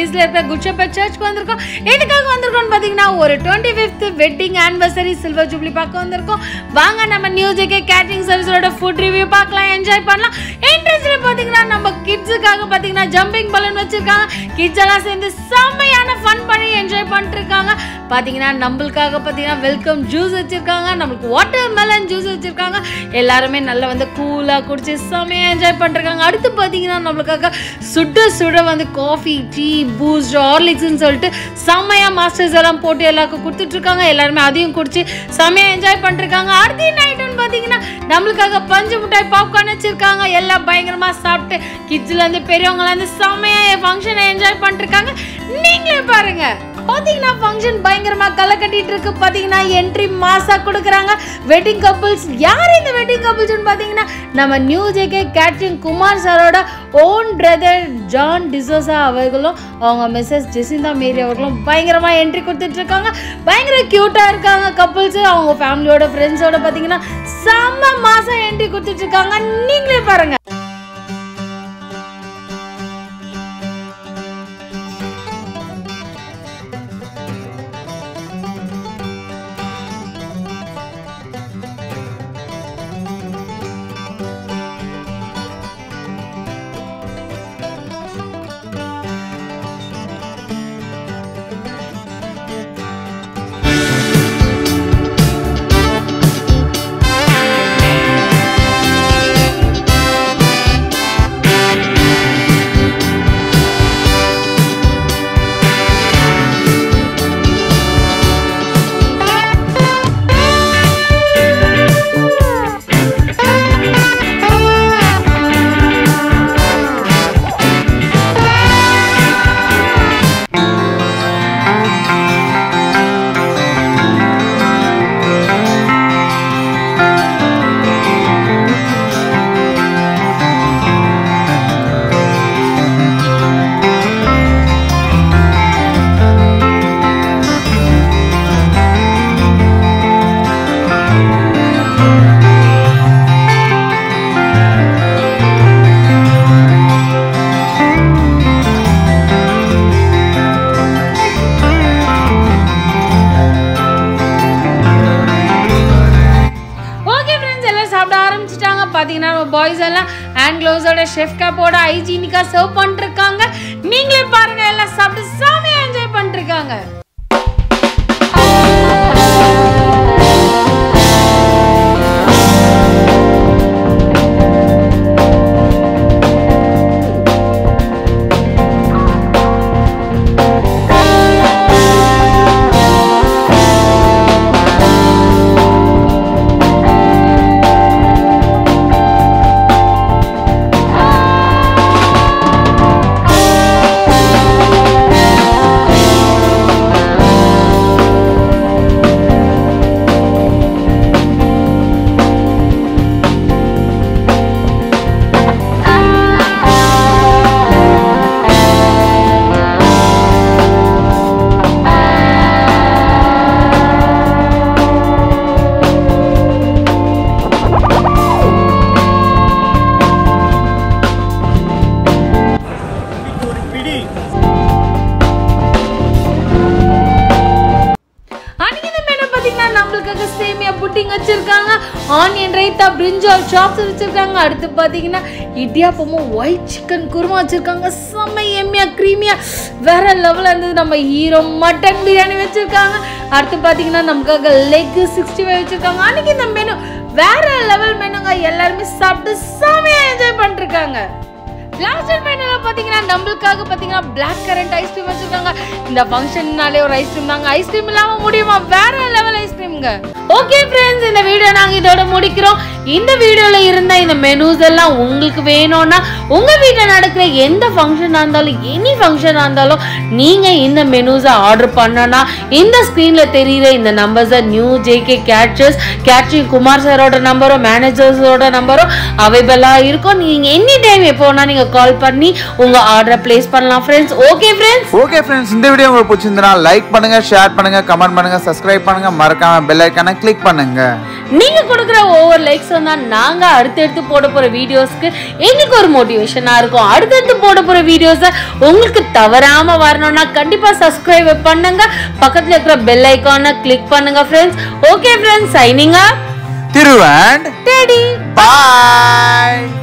பிளேஸ்ல இருக்க good shepherd சர்ச்க்கு வந்திருக்கோம் எதுக்காக வந்திருக்கோம்னு பார்த்தீங்கன்னா ஒரு twenty fifth wedding anniversary silver jubilee பார்க்க வந்திருக்கோம் வாங்க நம்ம நியூ ஜேகே கேட்டரிங் சர்வீஸோட ஃபுட் ரிவ்யூ பார்க்கலாம் என்ஜாய் பண்ணலாம் என்ட்ரன்ஸ்ல பார்த்தீங்கன்னா நம்ம கிட்ஸுக்காக பார்த்தீங்கன்னா ஜம்பிங் பலூன் வச்சிருக்காங்க கிட்ஸ் எல்லாம் சேர்ந்து செம்மையான ஃபன் பண்ணி என்ஜாய் பண்ணிட்டு இருக்காங்க பார்த்தீங்கன்னா நம்மளுக்காக பார்த்தீங்கன்னா வெல்கம் ஜூஸ் வச்சிருக்காங்க நம்மளுக்கு வாட்டர் மெலன் ஜூஸ் வச்சிருக்காங்க எல்லாருமே நல்லா வந்து கூலாக குடிச்சு செம்மையாக என்ஜாய் பண்ணிருக்காங்க அடுத்து பார்த்தீங்கன்னா நம்மளுக்காக சுட சுட வந்து காஃபி டீ பூஸ்ட் ஹார்லிக்ஸ்னு சொல்லிட்டு செம்மையாக மாஸ்டர்ஸ் எல்லாம் போட்டு எல்லாருக்கும் கொடுத்துட்ருக்காங்க எல்லாருமே அதையும் குடிச்சு செம்மையாக என்ஜாய் பண்ணிருக்காங்க அடுத்த நைட்டுன்னு பார்த்தீங்கன்னா நம்மளுக்காக பஞ்சு மிட்டாய் பாப்கார்ன் வச்சிருக்காங்க எல்லாம் பயங்கரமாக சாப்பிட்டு கிட்ஸ்லேருந்து பெரியவங்கலேருந்து செம்மையாக ஃபங்க்ஷனை என்ஜாய் பண்ணிருக்காங்க நீங்களே பாருங்க பாத்தீங்கன்னா ஃபங்க்ஷன் பயங்கரமா களை கட்டிட்டு இருக்கு பாத்தீங்கன்னா என்ட்ரி மாசா கொடுக்குறாங்க வெட்டிங் கப்புள்ஸ் யார் இந்த வெட்டிங் கப்புள்ஸ்னு பாத்தீங்கன்னா நம்ம நியூ ஜேகே கேட்ரிங் குமார் சாரோட ஓன் பிரதர் ஜான் டிசோசா அவர்களும் அவங்க மிஸ்ஸஸ் ஜெசிந்தா மேரி அவர்களும் பயங்கரமா என்ட்ரி கொடுத்துட்டு இருக்காங்க பயங்கர கியூட்டா இருக்காங்க கப்புள்ஸ் அவங்க ஃபேமிலியோட ஃப்ரெண்ட்ஸோட பாத்தீங்கன்னா செம்ம மாசம் என்ட்ரி கொடுத்துட்டு இருக்காங்க நீங்களே பாருங்க ஓகே ஃப்ரெண்ட்ஸ் எல்லாம் சாப்பிட ஆரம்பிச்சிட்டாங்க பார்த்தீங்கன்னா பாய்ஸ் எல்லாம் ஹேண்ட் க்ளவுஸோட ஷெஃப் கேப்போட ஹைஜீனிக்காக சர்வ் பண்ணிருக்காங்க நீங்களே பாருங்க எல்லாம் சாப்பிட்டு செமையாக என்ஜாய் பண்ணிருக்காங்க அன்னைக்கு இந்த மெனு பார்த்தீங்கன்னா நம்மளுக்காக சேமியா புட்டிங் வச்சிருக்காங்க ஆனியன் ரைத்தா பிரிஞ்சால் சாப்ஸ் வச்சிருக்காங்க அடுத்து பார்த்தீங்கன்னா இடியாப்பமும் ஒயிட் சிக்கன் குருமா வச்சிருக்காங்க செம்ம எம்மியா க்ரீமியா வேற லெவலில் இருந்தது நம்ம ஹீரோ மட்டன் பிரியாணி வச்சிருக்காங்க அடுத்து பார்த்தீங்கன்னா நமக்காக லெக் சிக்ஸ்டி ஃபைவ் வச்சிருக்காங்க அன்னைக்கு இந்த மெனு வேற லெவல் மெனுங்க எல்லாருமே சாப்பிட்டு செம்மையா என்ஜாய் பண்ணிருக்காங்க லாஸ்ட் மெனுல பாத்தீங்கன்னா நம்மளுக்காக பாத்தீங்கன்னா பிளாக் கரண்ட் ஐஸ்கிரீம் வச்சிருக்காங்க இந்த ஃபங்க்ஷன்னாலே ஒரு ஐஸ்கிரீம் தாங்க ஐஸ்கிரீம் இல்லாம முடியுமா வேற லெவல் ஐஸ்கிரீம்ங்க ஓகே ஃப்ரெண்ட்ஸ் இந்த வீடியோ நாங்க இதோட முடிக்கிறோம் இந்த வீடியோல இருந்த இந்த மெனூஸ் எல்லாம் உங்களுக்கு வேணும்னா உங்க வீட்டுல நடக்கிற எந்த ஃபங்க்ஷனா இருந்தாலும் எனி ஃபங்க்ஷனா இருந்தாலும் நீங்க இந்த மெனூஸை ஆர்டர் பண்ணனா இந்த ஸ்க்ரீன்ல தெரியுற இந்த நம்பர்ஸை நியூ ஜேகே கேட்சர்ஸ் கேட்ரிங் குமார் சாரோட நம்பரும் மேனேஜர்ஸோட நம்பரும் அவைலபிளா இருக்கும் நீங்க எனி டைம் எப்போ வேணா நீங்க கால் பண்ணி உங்க ஆர்டரை பிளேஸ் பண்ணலாம் friends okay friends okay friends இந்த வீடியோ உங்களுக்கு பிடிச்சிருந்தனா லைக் பண்ணுங்க ஷேர் பண்ணுங்க கமெண்ட் பண்ணுங்க சப்ஸ்கிரைப் பண்ணுங்க மறக்காம பெல் ஐக்கான கிளிக் பண்ணுங்க நீங்க கொடுக்குற ஒவ்வொரு லைக்ஸ் வந்தா நாங்க அடுத்தடுத்து போட போற வீடியோஸ்க்கு எங்களுக்கு ஒரு மோட்டிவேஷனா இருக்கும் அடுத்தடுத்து போட போற வீடியோஸை உங்களுக்கு தவறாம வரணும்னா கண்டிப்பா சப்ஸ்கிரைப் பண்ணுங்க பக்கத்துல இருக்கிற பெல் ஐக்கானை கிளிக் பண்ணுங்க friends okay friends signing up Thiru and Teddy bye